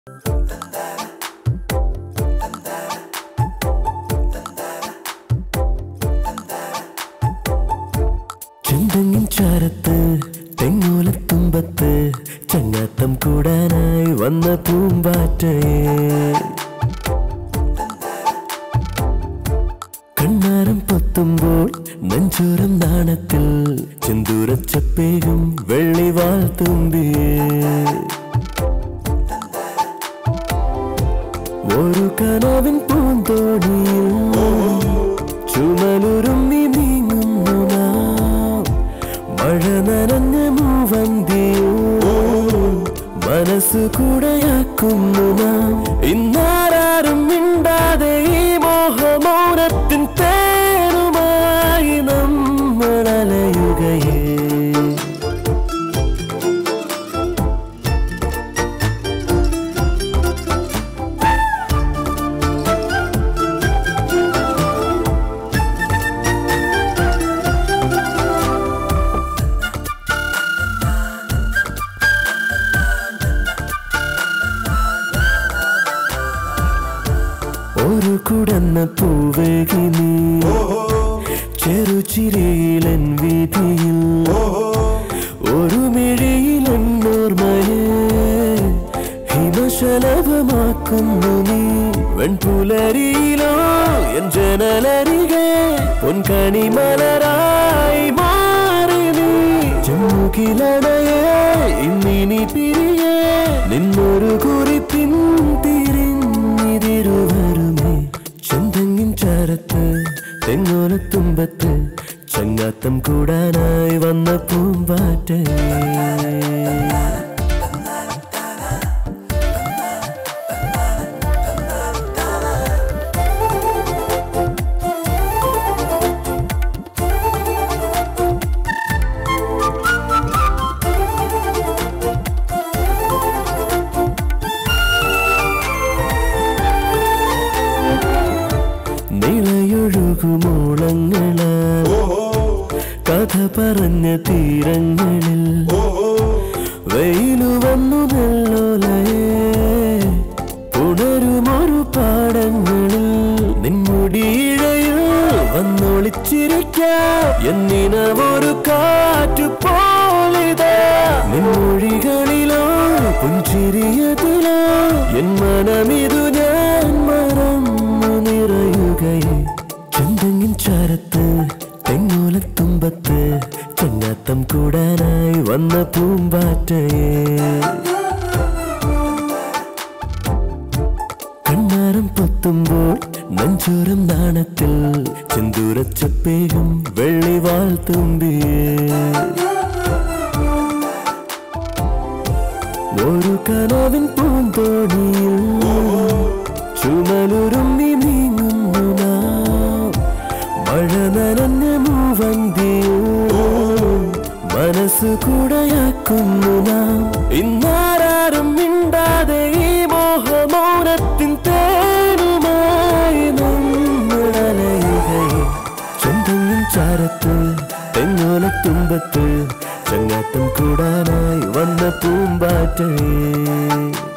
ചെന്തങ്ങിൻ ചാരത്ത് തെങ്ങോലത്തുമ്പത്ത് ചങ്ങാത്തം കൂടാനായി വന്ന പൂമ്പാറ്റയെ കണ്ണാരം പൊത്തുമ്പോൾ നെഞ്ചോരം നാണത്തിൽ ചെന്തൂരച്ചപ്പേകും വെള്ളിവാൾ തുമ്പിയേ ഒരു കനവിൻ പൂന്തോണിയിൽ ചുമലുരുമ്മി നീങ്ങുന്നു നാം മഴ നനഞ്ഞ മൂവന്തിയോ മനസ്സു കൂടെയാക്കുന്നു നാം ഇന്നാരും മിണ്ടാതെ ഈ മോഹമൗനത്തിൻ തേനുമായി നമ്മൾ അലയുകയേ ഒരു കുടന്ന പൂവേകി നീ ചെറുചിരയിലൻ വീതിയിൽ ഒരു മിഴിയിലൻ ഓർമ്മയെ ഹിമശലഭമാക്കുന്നു നീ വെൺപുലരിയിലോ എൻ ജനലരികെ പൊൻകണി മലരായി മാറി നീ ചെമ്മുകിലണയെ ഇന്നിനി പിരിയേ നിന്നൊരു കുറിപ്പിൻ തിരിഞ്ഞിതിരുവരുമേ ചെന്തങ്ങിൻ ചാരത്ത് തെങ്ങോലത്തുമ്പത്ത് ചങ്ങാത്തം കൂടാനായി വന്ന പൂമ്പാറ്റേ നിളയൊഴുകുമോളങ്ങളാൽ കഥ പറഞ്ഞ തീരങ്ങളിൽ വെയിലു വന്നു നെല്ലോലയെ പുണരുമൊരു പാടങ്ങളിൽ നിൻമുടിയിഴയിൽ വന്നൊളിച്ചിരിക്കാം എന്നിനവൊരു കാറ്റു പോലിതാ നിൻമൊഴികളിലോ പുഞ്ചിരിയതിലോ എൻ മനമിതു ഞാൻ മറന്നു നിറയുകയെ ചെന്തങ്ങിൻ ചാരത്ത് തെങ്ങോലത്തുമ്പത്ത് ചങ്ങാത്തം കൂടാനായി വന്ന പൂമ്പാറ്റയെ കണ്ണാരം പൊത്തുമ്പോൾ നെഞ്ചോരം നാണത്തിൽ ചെന്തൂരച്ചപ്പേകും വെള്ളിവാൾ തുമ്പിയേ ഒരു കനവിൻ പൂന്തോണിയിൽ ചുമലുരുമ്മി നീങ്ങുന്നു നാം മഴ നനഞ്ഞ മൂവന്തിയോ മനസ്സു കൂടെയാക്കുന്നു നാം ഇന്നാരും മിണ്ടാതെ ഈ മോഹമൗനത്തിൻ തേനുമായി നമ്മൾ അലയുകയെ ചെന്തങ്ങിൻ ചാരത്ത് തെങ്ങോലത്തുമ്പത്ത് ചങ്ങാത്തം കൂടാനായി വന്ന പൂമ്പാറ്റയെ